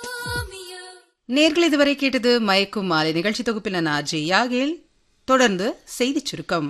நேர்கள் இதுவரை கேட்டது மயக்கும் மாலை நிகழ்ச்சி தொகுப்பில் நான் அஜய் யாகேல் தொடர்ந்து செய்திச் சுருக்கம்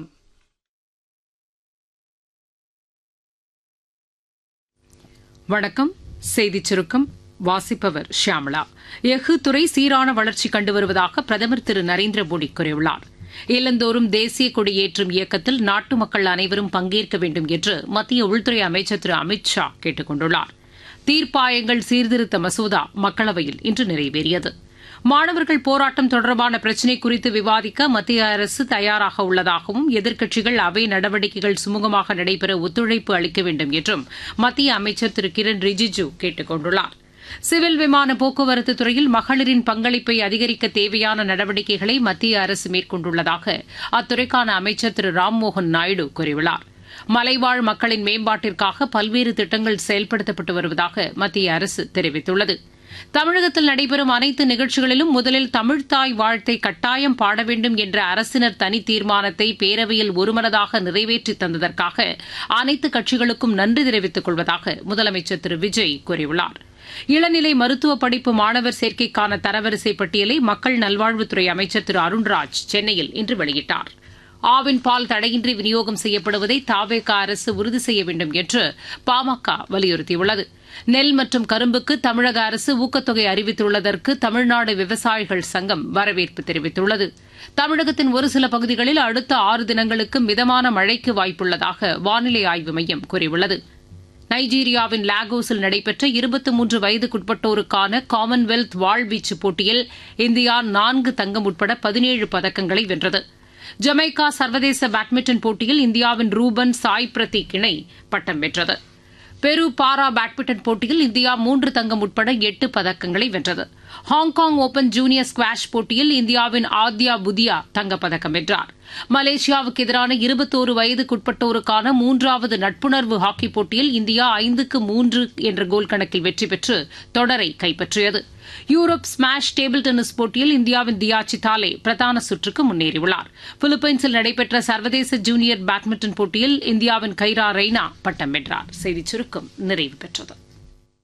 வணக்கம் செய்திச் சுருக்கம் வாசிப்பவர் ஷியாமளா எஃகு துறை சீரான வளர்ச்சி கண்டு வருவதாக பிரதமர் திரு நரேந்திர மோடி கூறியுள்ளார் இல்லந்தோறும் தேசிய கொடியேற்றும் இயக்கத்தில் நாட்டு மக்கள் அனைவரும் பங்கேற்க வேண்டும் என்று மத்திய உள்துறை அமைச்சர் திரு அமித் ஷா கேட்டுக் கொண்டுள்ளார் தீர்ப்பாயங்கள் சீர்திருத்த மசோதா மக்களவையில் இன்று நிறைவேறியது மாணவர்கள் போராட்டம் தொடர்பான பிரச்சினை குறித்து விவாதிக்க மத்திய அரசு தயாராக உள்ளதாகவும் எதிர்க்கட்சிகள் அவை நடவடிக்கைகள் சுமூகமாக நடைபெற ஒத்துழைப்பு அளிக்க வேண்டும் என்றும் மத்திய அமைச்சர் திரு கிரண் ரிஜிஜு கேட்டுக் கொண்டுள்ளார் சிவில் விமான போக்குவரத்து துறையில் மகளிரின் பங்களிப்பை அதிகரிக்க தேவையான நடவடிக்கைகளை மத்திய அரசு மேற்கொண்டுள்ளதாக அத்துறைக்கான அமைச்சர் திரு ராம்மோகன் நாயுடு கூறியுள்ளார் மலைவாழ் மக்களின் மேம்பாட்டிற்காக பல்வேறு திட்டங்கள் செயல்படுத்தப்பட்டு வருவதாக மத்திய அரசு தெரிவித்துள்ளது தமிழகத்தில் நடைபெறும் அனைத்து நிகழ்ச்சிகளிலும் முதலில் தமிழ்தாய் வாழ்த்தை கட்டாயம் பாட வேண்டும் என்ற அரசினர் தனி தீர்மானத்தை பேரவையில் ஒருமனதாக நிறைவேற்றி தந்ததற்காக அனைத்து கட்சிகளுக்கும் நன்றி தெரிவித்துக் கொள்வதாக முதலமைச்சர் திரு விஜய் கூறியுள்ளார் இளநிலை மருத்துவ படிப்பு மாணவர் சேர்க்கைக்கான தரவரிசை பட்டியலை மக்கள் நல்வாழ்வுத்துறை அமைச்சர் திரு அருண்ராஜ் சென்னையில் இன்று வெளியிட்டார் ஆவின் பால் தடையின்றி விநியோகம் செய்யப்படுவதை தாவேக அரசு உறுதி செய்ய வேண்டும் என்று பாமக வலியுறுத்தியுள்ளது நெல் மற்றும் கரும்புக்கு தமிழக அரசு ஊக்கத்தொகை அறிவித்துள்ளதற்கு தமிழ்நாடு விவசாயிகள் சங்கம் வரவேற்பு தெரிவித்துள்ளது தமிழகத்தின் ஒரு சில பகுதிகளில் அடுத்த ஆறு தினங்களுக்கு மிதமான மழைக்கு வாய்ப்புள்ளதாக வானிலை ஆய்வு மையம் கூறியுள்ளது நைஜீரியாவின் லாகோஸில் நடைபெற்ற இருபத்தி மூன்று வயதுக்குட்பட்டோருக்கான காமன்வெல்த் வாழ்வீச்சு போட்டியில் இந்தியா நான்கு தங்கம் உட்பட பதினேழு பதக்கங்களை வென்றது ஜமைக்கா சர்வதேச பேட்மிண்டன் போட்டியில் இந்தியாவின் ரூபன் சாய் பிரதீக் இணை பட்டம் வென்றது பெரு பாரா பேட்மிண்டன் போட்டியில் இந்தியா மூன்று தங்கம் உட்பட எட்டு பதக்கங்களை வென்றது ஹாங்காங் ஓபன் ஜூனியர் ஸ்குவாஷ் போட்டியில் இந்தியாவின் ஆத்யா புதியா தங்கப்பதக்கம் வென்றார் மலேசியாவுக்கு எதிரான இருபத்தோரு வயதுக்குட்பட்டோருக்கான மூன்றாவது நட்புணர்வு ஹாக்கி போட்டியில் இந்தியா ஐந்துக்கு மூன்று என்ற கோல் கணக்கில் வெற்றி பெற்று தொடரை கைப்பற்றியது யூரோப் ஸ்மாஷ் டேபிள் டென்னிஸ் போட்டியில் இந்தியாவின் தியா சித்தாலே பிரதான சுற்றுக்கு முன்னேறியுள்ளார் பிலிப்பைன்ஸில் நடைபெற்ற சர்வதேச ஜூனியர் பேட்மிண்டன் போட்டியில் இந்தியாவின் கைரா ரெய்னா பட்டம் வென்றார் செய்திச் சுருக்கம் நிறைவு பெற்றது